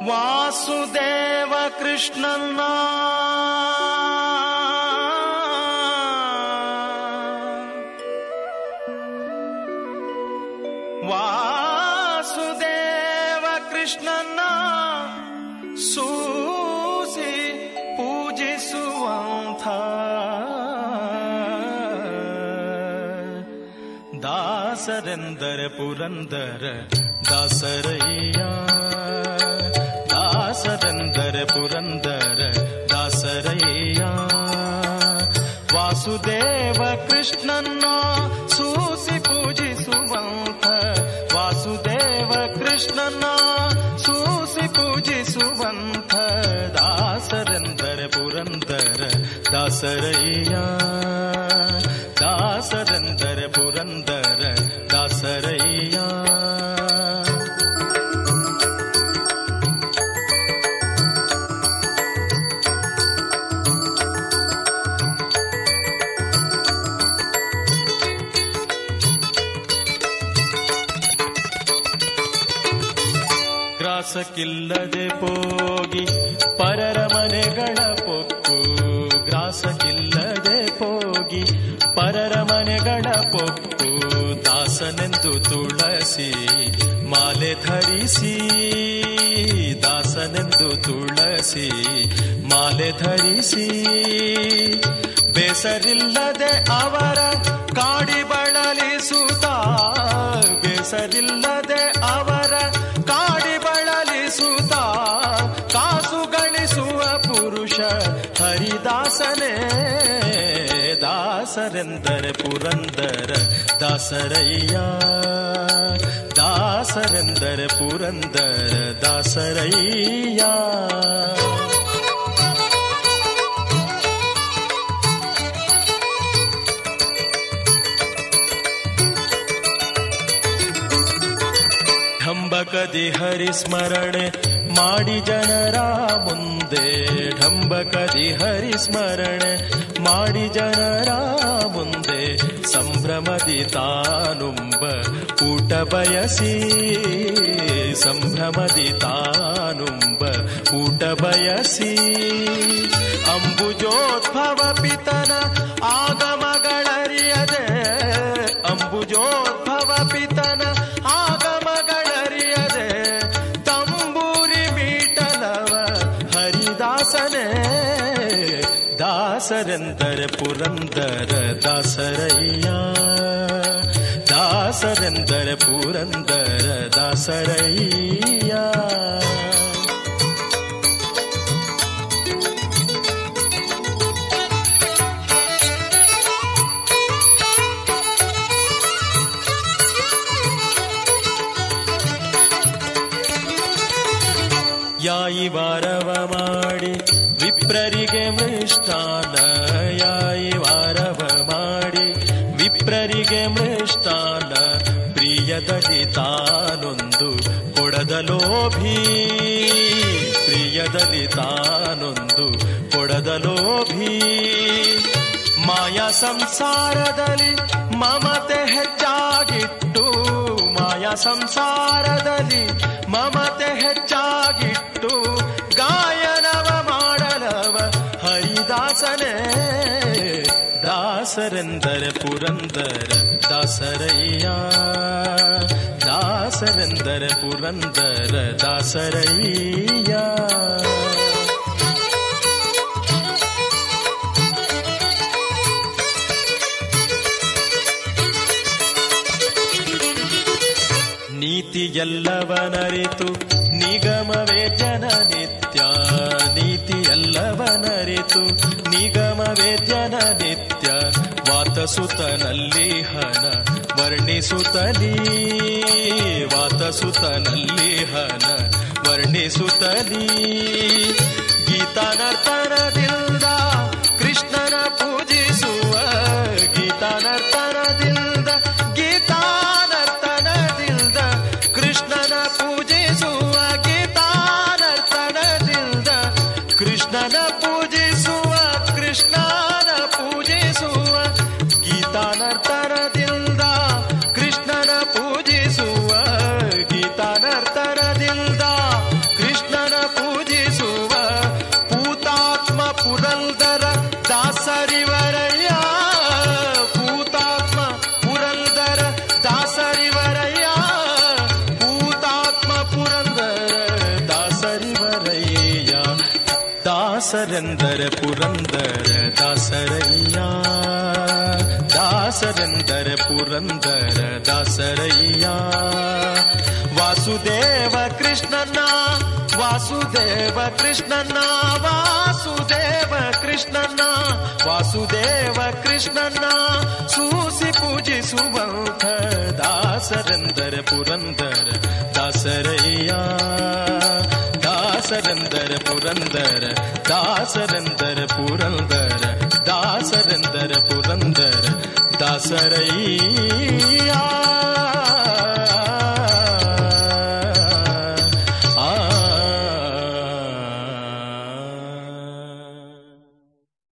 ವಾಸುದೇವ ಕೃಷ್ಣನ್ನ ವಾಸುದೇವ ಕೃಷ್ಣನ್ನ ಸೂಸಿ ಪೂಜಿಸುವಂಥ ದಾಸರೆಂದರೆ ಪುರಂದರ ದಾಸರಯ್ಯ ದಾಸರೆಂದರೆ ಪುರಂದರ ದಾಸರಯ್ಯ ವಾಸುದೇವ ಕೃಷ್ಣನ್ನ ಸೂಸಿ ಪೂಜಿಸುವಂಥ ವಾಸುದೇವ ಕೃಷ್ಣನ ಸೂಸಿ ಪೂಜಿಸುವಂಥ ದಾಸರೆಂದರೆ ಪುರಂದರ ದಾಸರಯ್ಯ ದಾಸರೆಂದರೆ ಪುರಂದರ ದಾಸರಯ್ಯ ಗ್ರಾಸಕ್ಕಿಲ್ಲದೆ ಹೋಗಿ ಪರರ ಮನೆಗಳ ಪೊಕ್ಕು ಗ್ರಾಸಕ್ಕಿಲ್ಲದೆ ಹೋಗಿ ಪರರ ಮನೆಗಳ ಪೊಕ್ಕು ದಾಸನೆಂದು ತುಳಸಿ ಮಾಲೆ ಧರಿಸಿ ದಾಸನೆಂದು ತುಳಸಿ ಮಾಲೆ ಧರಿಸಿ ಬೇಸರಿಲ್ಲದೆ ಅವರ ಕಾಡಿ ಬಳಲಿಸುತ್ತ ಬೇಸರಿಲ್ಲದೆ ಅವರ ಕಾಡಿ ಬಳಲಿಸುತ್ತ ಕಾಸು ಗಳಿಸುವ ಪುರುಷ ಹರಿದಾಸನೇ ದಾಸರೆಂದರೆ ಪುರಂದರ ದಾಸರಯ್ಯ ದಾಸರೆಂದರೆ ಪುರಂದರ ದಾಸರಯ್ಯ ಢಂಬಕದಿ ಹರಿಸ್ಮರಣೆ ಮಾಡಿ ಜನರ ಮುಂದೆ ಢಂಬಕದಿ ಹರಿಸ್ಮರಣೆ ಮಾಡಿ ಜನರ ಮುಂದೆ ಸಂಭ್ರಮದಿ ತಾನುಂಬ ಊಟ ಬಯಸಿ ಸಂಭ್ರಮದಿ ತಾನುಂಬ ಊಟ ಬಯಸಿ ಅಂಬುಜೋದ್ಭವ ಪಿತನ ಆಗಮಗಳರಿಯದೆ ಅಂಬುಜೋದ್ಭವ ಪಿತನ ಆಗಮಗಳರಿಯದೆ ತಂಬೂರಿ ಮೀಟಲವ ಹರಿದಾಸನೇ ದಾಸರೆಂದರೆ ಪುರಂದರ ದಾಸರಯ್ಯ ದಾಸರೆಂದರೆ ಪುರಂದರ ದಾಸರಯ್ಯ ಯಾಯಿ ವಾರವ ಮಾಡಿ ವಿಪ್ರರಿಗೆ ಮೃಷ್ಟಾನ ಯಾಯಿ ವಾರವ ಮಾಡಿ ವಿಪ್ರರಿಗೆ ಮೃಷ್ಟಾನ ಪ್ರಿಯದಲ್ಲಿ ತಾನೊಂದು ಕೊಡದ ಲೋಭಿ ಪ್ರಿಯದಲ್ಲಿ ತಾನೊಂದು ಕೊಡದ ಲೋಭಿ ಮಾಯಾ ಸಂಸಾರದಲ್ಲಿ ಮಮತೆ ಹೆಚ್ಚಾಗಿಟ್ಟು ಮಾಯಾ ಸಂಸಾರದಲ್ಲಿ ಮಮತೆ ಹೆಚ್ಚಾಗಿಟ್ಟು ಗಾಯನವ ಮಾಡಲವ ಹರಿದಾಸನೇ ದಾಸರೆಂದರೆ ಪುರಂದರ ದಾಸರಯ್ಯ ದಾಸರೆಂದರೆ ಪುರಂದರ ದಾಸರಯ್ಯ ನೀತಿಯಲ್ಲವನರಿತು ನಿಗಮವೇ ಜನ ನಿತ್ಯ ನೀತಿಯಲ್ಲವನರಿತು ನಿಗಮವೇ ಜನ ನಿತ್ಯ ವಾತಸುತನಲ್ಲಿ ಹನ ವರ್ಣಿಸುತ್ತಲೀ ವಾತಸುತನಲ್ಲಿ ಹನ ವರ್ಣಿಸುತ್ತಲೀ ಗೀತಾನರ್ತನದಿಂದ ಕೃಷ್ಣನ ಪೂಜಿಸುವ ಗೀತಾನರ್ತನದಿಂದ ಗೀತಾನರ್ತನದಿಂದ ಕೃಷ್ಣನ ಪೂಜಿಸುವ ಗೀತಾನರ್ತನದಿಂದ ಕೃಷ್ಣನ ಪೂಜಿಸುವ ಕೃಷ್ಣನ ಪೂಜಿಸುವ ಗೀತಾನರ್ತನದಿಂದ ಕೃಷ್ಣನ ಪೂಜಿಸುವ ಗೀತಾನರ್ತನದಿಂದ ಕೃಷ್ಣನ ದಾಸರೆಂದರೆ ಪುರಂದರ ದಾಸರಯ್ಯ ದಾಸರೆಂದರೆ ಪುರಂದರ ದಾಸರಯ್ಯ ವಾಸುದೇವ ಕೃಷ್ಣನ ವಾಸುದೇವ ಕೃಷ್ಣನ ವಾಸುದೇವ ಕೃಷ್ಣನ ವಾಸುದೇವ ಕೃಷ್ಣನ ಸೂಸಿ ಪೂಜಿಸುವಂಥ ದಾಸರೆಂದರೆ ಪುರಂದರ ದಾಸರಯ್ಯ ದಾಸರೆಂದರ ಪುರಂದರ ದಾಸರೆಂದರ ಪುರಂದರ ದಾಸರೆಂದರ ಪುರಂದರ ದಾಸರಯ್ಯ